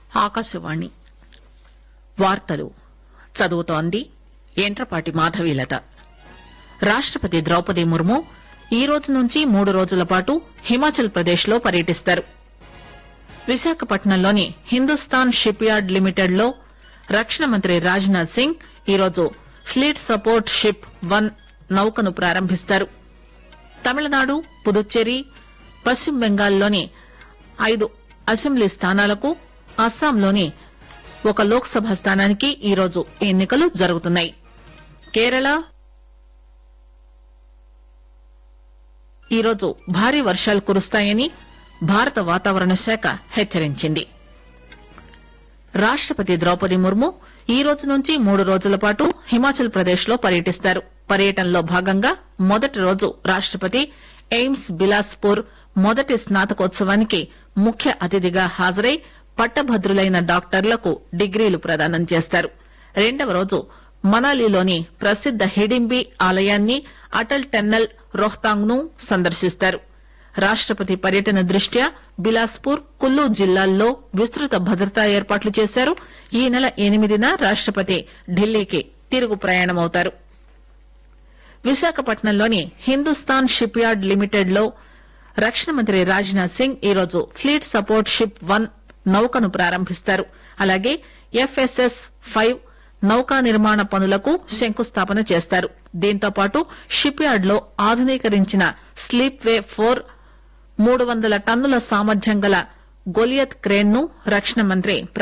ఆకాశవాణి వార్తలు చదువుతోంది ఎంట్రపాటి మాధవీలత రాష్టపతి ద్రౌపది ముర్ము ఈ రోజు నుంచి మూడు రోజుల పాటు హిమాచల్ ప్రదేశ్ లో పర్యటిస్తారు విశాఖపట్నంలోని హిందుస్థాన్ షిప్ యార్డ్ లిమిటెడ్ లో రక్షణ మంత్రి రాజ్ నాథ్ సింగ్ ఈరోజు ఫ్లీట్ సపోర్ట్ షిప్ వన్ నౌకను ప్రారంభిస్తారు తమిళనాడు పుదుచ్చేరి పశ్చిమ బెంగాల్లోని ఐదు అసెంబ్లీ స్థానాలకు అస్సాంలోని ఒక లోక్ సభ స్థానానికి ఈరోజు ఎన్నికలు జరుగుతున్నాయి కేరళ ఈరోజు భారీ వర్షాలు కురుస్తాయని భారత వాతావరణ శాఖ హెచ్చరించింది రాష్టపతి ద్రౌపది ముర్ము ఈ రోజు నుంచి మూడు రోజుల పాటు హిమాచల్ ప్రదేశ్ లో పర్యటిస్తారు పర్యటనలో భాగంగా మొదటి రోజు రాష్టపతి ఎయిమ్స్ బిలాస్పూర్ మొదటి స్నాతకోత్సవానికి ముఖ్య అతిథిగా హాజరై పట్టభద్రులైన డాక్టర్లకు డిగ్రీలు ప్రదానం చేస్తారు రెండవ రోజు మనాలిలోని ప్రసిద్ద హిడింబి ఆలయాన్ని అటల్ టెన్నల్ రోహ్తాంగ్ ను సందర్శిస్తారు రాష్టపతి పర్యటన దృష్ట్యా బిలాస్పూర్ కుల్లు జిల్లాల్లో విస్తృత భద్రతా ఏర్పాట్లు చేశారు ఈ నెల ఎనిమిదిన రాష్టపతి ఢిల్లీకి తిరుగు ప్రయాణమవుతారు విశాఖపట్నంలోని హిందుస్థాన్ షిప్ యార్డ్ లిమిటెడ్ లో రక్షణ మంత్రి రాజ్ నాథ్ సింగ్ ఈరోజు ఫ్లీట్ సపోర్ట్ షిప్ వన్ నౌకను ప్రారంభిస్తారు అలాగే ఎఫ్ఎస్ఎస్ ఫైవ్ నౌకా నిర్మాణ పనులకు శంకుస్థాపన చేస్తారు దీంతో పాటు షిప్ యార్డ్ లో ఆధునీకరించిన స్లీప్ వే ఫోర్ మూడు వందల టన్నుల సామర్థ్యం గల గొలియత్ క్రేన్ ను రక్షణ మంత్రి